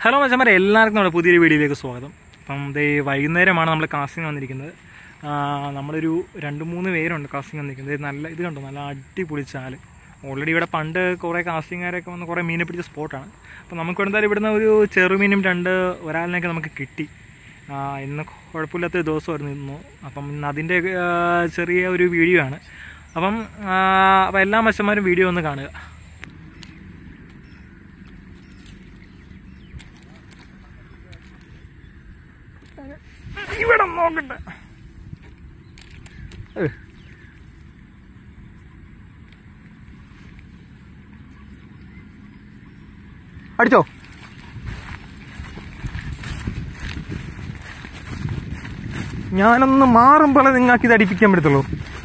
Hello മച്ചന്മാരെ എല്ലാവർക്കും നമ്മുടെ പുതിയൊരു വീഡിയോയിലേക്ക് സ്വാഗതം അപ്പം ദേ വൈകുന്നേരമാണ് നമ്മൾ കാസ്റ്റിംഗ് വന്നിരിക്കുന്നത് ആ, നമ്മളൊരു രണ്ട് മൂന്ന് പേരുണ്ട് കാസ്റ്റിംഗ് വന്നിരിക്കുന്നത് ഇത് നല്ല ഇത് കണ്ടോ നല്ല അടിപൊളി ചാല് ഓൾറെഡി ഇവിടെ പണ്ട് കുറേ കാസ്റ്റിംഗുകാരൊക്കെ വന്ന് കുറേ മീനെ പിടിച്ച സ്പോട്ടാണ് അപ്പം നമുക്ക് എന്തായാലും ഇവിടുന്ന് ഒരു ചെറുമീനും രണ്ട് ഒരാളിനൊക്കെ നമുക്ക് കിട്ടി ആ, ഇന്ന് കുഴപ്പമില്ലാത്തൊരു ദിവസമായിരുന്നു ഇന്നു അപ്പം ഇന്ന് അതിൻ്റെ ആ, ചെറിയ ഒരു വീഡിയോ ആണ് അപ്പം ആ, അപ്പം എല്ലാ മച്ചന്മാരും വീഡിയോ ഒന്ന് കാണുക ഇവിടെ നോക്കട്ടെ ഏ. അടിച്ചോ ഞാനൊന്ന് മാറുമ്പോഴേ നിങ്ങൾക്ക് ഇത് അടിപ്പിക്കാൻ പറ്റത്തുള്ളൂ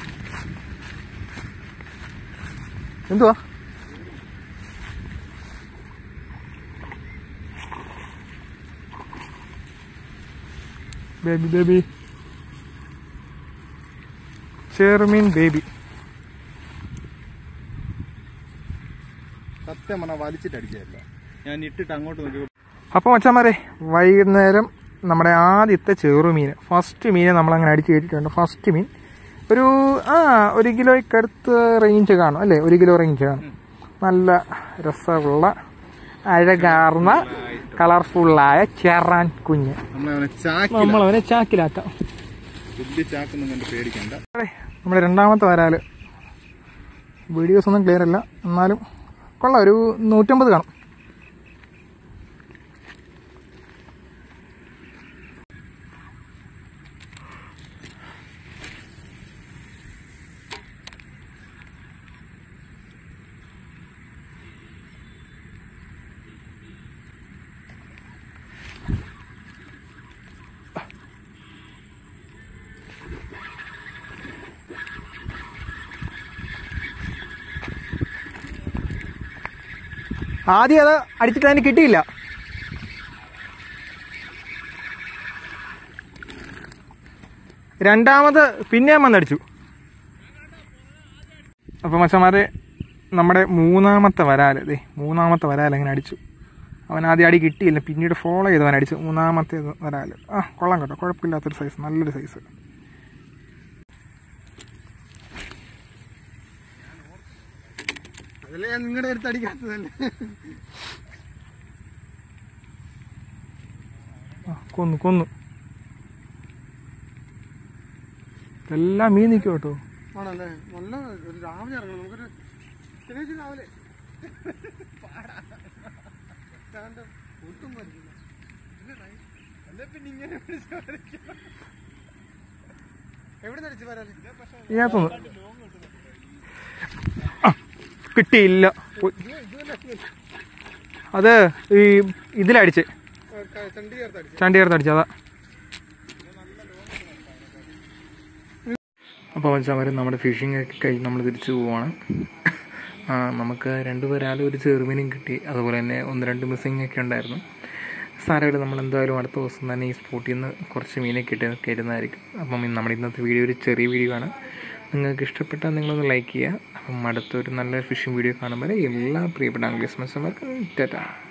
എന്തുവാ ബേബി ബേബി ചെറുമീൻ ബേബി സത്യം പറഞ്ഞാൽ വലിച്ചിട്ട് അടിച്ചതല്ല ഞാൻ ഇട്ടിട്ട് അങ്ങോട്ട് നോക്കി അപ്പോൾ മച്ചാമാരെ വൈകുന്നേരം നമ്മുടെ ആദ്യത്തെ ചെറുമീൻ ഫസ്റ്റ് മീനെ നമ്മളങ്ങനെ അടിച്ച് കയറ്റിയിട്ടുണ്ട് ഫസ്റ്റ് മീൻ ഒരു ആ ഒരു കിലോയ്ക്ക് അടുത്ത് റേഞ്ച് കാണും അല്ലേ ഒരു കിലോ റേഞ്ച് കാണും നല്ല രസമുള്ള അഴകാർന്ന കളർഫുള്ളായ ചെറാൻ കുഞ്ഞ് നമ്മളവനെ ചാക്കി നമ്മളവനെ ചാക്കിലാക്കാം വലിയ ചാക്കൊന്നും കണ്ട് പേടിക്കണ്ട അതെ, നമ്മുടെ രണ്ടാമത്തെ വരാല് വീഡിയോസ് ഒന്നും ക്ലിയർ അല്ല എന്നാലും കൊള്ളാം ഒരു നൂറ്റമ്പത് കാണും ആദ്യം അത് അടിച്ചിട്ട് അതിന് കിട്ടിയില്ല രണ്ടാമത് പിന്നെയും വന്നടിച്ചു അപ്പോൾ മച്ചന്മാരെ നമ്മുടെ മൂന്നാമത്തെ വരാല് ദേ മൂന്നാമത്തെ വരാൽ അങ്ങനെ അടിച്ചു അവൻ ആദ്യം അടി കിട്ടിയില്ല പിന്നീട് ഫോളോ ചെയ്തവൻ അടിച്ചു മൂന്നാമത്തെ വരാല് ആ കൊള്ളാം കേട്ടോ കുഴപ്പമില്ലാത്തൊരു സൈസ് നല്ലൊരു സൈസ് അതല്ലേ ഞാൻ നിങ്ങളുടെ അടുത്ത് അടിക്കാത്തതല്ലേ ആ, കൊന്നു കൊന്നു എല്ലാം മീൻ നിൽക്കും കേട്ടോ ആണല്ലേ നല്ല ഒരു രാവിലെ ഇറങ്ങണം നമുക്കൊരു ശനിയാഴ്ച രാവിലെ കാണ്ട് ഒട്ടും പറ്റില്ല അല്ലേ പിന്നെ ഇങ്ങനെ പിടിച്ച് വരയ്ക്കും. എവിടെ നടിച്ച് വരാല് ഇതിനകത്തൊന്ന് ആ, കിട്ടിയില്ല പോയി. അത് ഈ ഇതിലടിച്ച് ചണ്ടി ചേർത്ത് അടിച്ചു ചണ്ടി ചേർത്ത് അടിച്ചതാ അപ്പോൾ വെച്ചാൽ നമ്മുടെ ഫിഷിംഗ് ഒക്കെ കഴിഞ്ഞ് നമ്മൾ തിരിച്ചു പോവാണ് ആ, നമുക്ക് രണ്ട് പേരാലും ഒരു ചെറുമീനും കിട്ടി അതുപോലെ തന്നെ ഒന്ന് രണ്ട് മിസ്സിംഗ് ഒക്കെ ഉണ്ടായിരുന്നു സാരമില്ല നമ്മൾ എന്തായാലും അടുത്ത ദിവസം തന്നെ ഈ സ്പോട്ടിൽ നിന്ന് കുറച്ച് മീനെ കിട്ടി കയറ്റുന്നതായിരിക്കും അപ്പം നമ്മുടെ ഇന്നത്തെ വീഡിയോ ഒരു ചെറിയ വീഡിയോ ആണ് നിങ്ങൾക്ക് ഇഷ്ടപ്പെട്ടാൽ നിങ്ങളൊന്ന് ലൈക്ക് ചെയ്യുക അപ്പം അടുത്തൊരു നല്ല ഫിഷിംഗ് വീഡിയോ കാണുമ്പോൾ എല്ലാ പ്രിയപ്പെട്ട അംഗ്ലീഷ് മത്സരമാർക്കും ടാറ്റാ